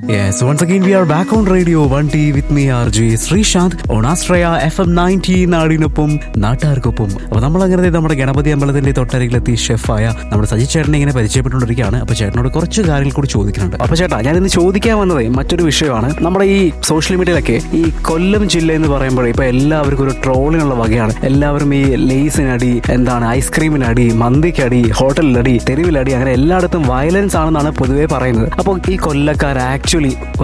Yes, once again we are back on Radio 1T with me RJ Sreesanth on Astraya FM 90 നാടിനൊപ്പം നാട്ടുകാർക്കൊപ്പം അപ്പൊ നമ്മൾ അങ്ങനെ നമ്മുടെ ഗണപതി അമ്പലത്തിന്റെ തൊട്ടരികിലെത്തി ഷെഫായ നമ്മുടെ സജി ചേട്ടനെ ഇങ്ങനെ പരിചയപ്പെട്ടുകൊണ്ടിരിക്കുകയാണ് അപ്പൊ ചേട്ടനോട് കുറച്ച് കാര്യങ്ങൾ കൂടി ചോദിക്കുന്നുണ്ട് അപ്പൊ ചേട്ടാ ഞാൻ ഇന്ന് ചോദിക്കാൻ വന്നത് മറ്റൊരു വിഷയമാണ് നമ്മുടെ ഈ സോഷ്യൽ മീഡിയയിലൊക്കെ ഈ കൊല്ലം ജില്ല എന്ന് പറയുമ്പോൾ ഇപ്പൊ എല്ലാവർക്കും ഒരു ട്രോളിനുള്ള വകയാണ് എല്ലാവരും ഈ ലേസിനടി എന്താണ് ഐസ്ക്രീമിനടി മന്തിക്കടി ഹോട്ടലിലടി തെരുവിലടി അങ്ങനെ എല്ലായിടത്തും വയലൻസ് ആണെന്നാണ് പൊതുവേ പറയുന്നത് അപ്പോൾ ഈ കൊല്ലക്കാർ ആക്ച്വലി